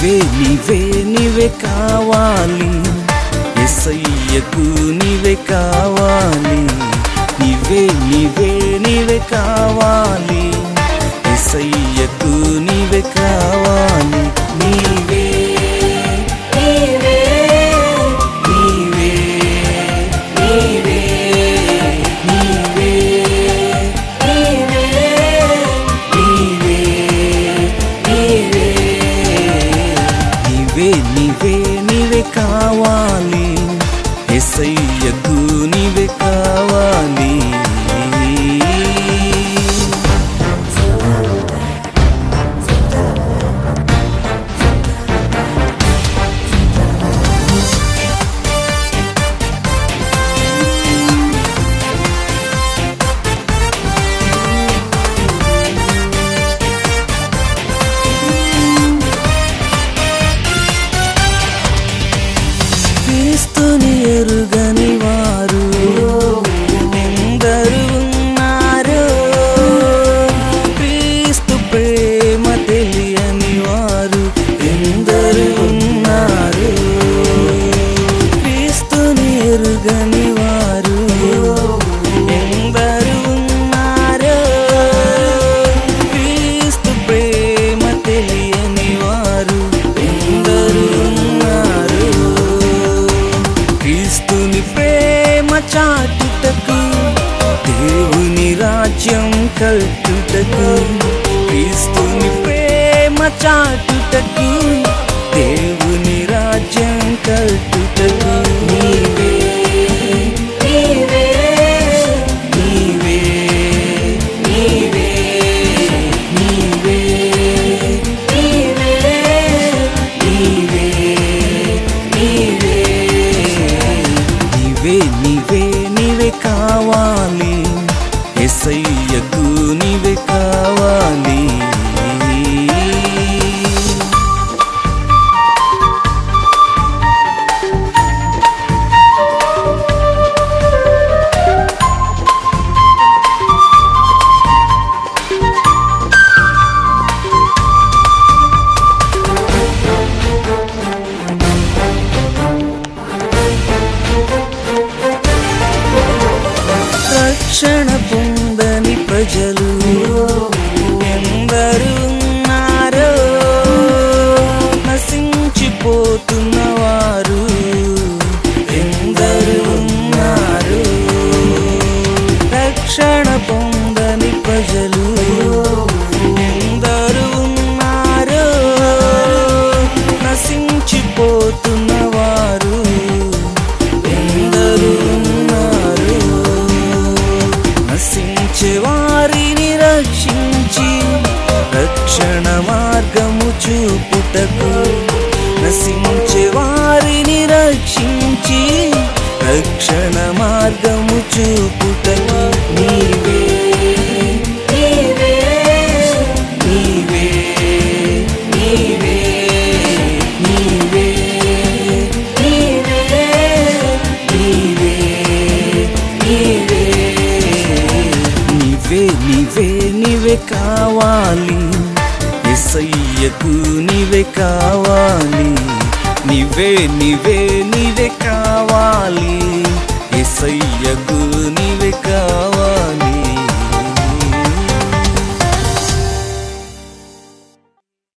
నీవే నీవే నీవే కావాలి ఎస్ఐయకు నీవే కావాలి నీవే నీవే నీవే కావాలి ఎస్ఐయకు నీవే కావాలి నీవే నీవే నీవే నీవే నీవే నీవే నీవే నీవే నీవే నీవే నీవే కావాలి ఎస్ఐయకు నీవే కావాలి క్రీస్తుని ఎరుగని వారు ఎందరు ఉన్నారు క్రీస్తు ప్రేమ తెలియని వారు ఎందరు ఉన్నారు క్రీస్తుని ఎరుగని వారు ఎందరు ఉన్నారు క్రీస్తు ప్రేమ తెలియని వారు ఎందరు ఉన్నారు క్రీస్తుని ప్రేమ చాటుటకు దేవుని రాజ్యం కట్టుటకు క్రీస్తుని ప్రేమ చాటుటకు దేవుని రాజ్యం కట్టుటకు నీవే నీవే నీవే నీవే నీవే నీవే నీవే నీవే నీవే నీవే నీవే కావాలి ఎస్ఐయకు నీవే కావాలి రక్షణ పొందని ప్రజలు ఎందరు ఉన్నారో నశించిపోతున్న వారు ఎందరు ఉన్నారు రక్షణ పొందని ప్రజలు ఎందరు ఉన్నారో నశించిపోతున్న వారు ఎందరు ఉన్నారు నశించే వారిని రక్షించి రక్షణ మార్గము చూపుటకు నశించే వారిని రక్షించి రక్షణ మార్గము చూపుటకు నీవే నీవే నీవే నీవే నీవే నీవే నీవే నీవే నీవే నీవే నీవే కావాలి ఎస్ఐయకు నీవే కావాలి నీవే నీవే నీవే కావాలి ఎస్ఐయకు నీవే కావాలి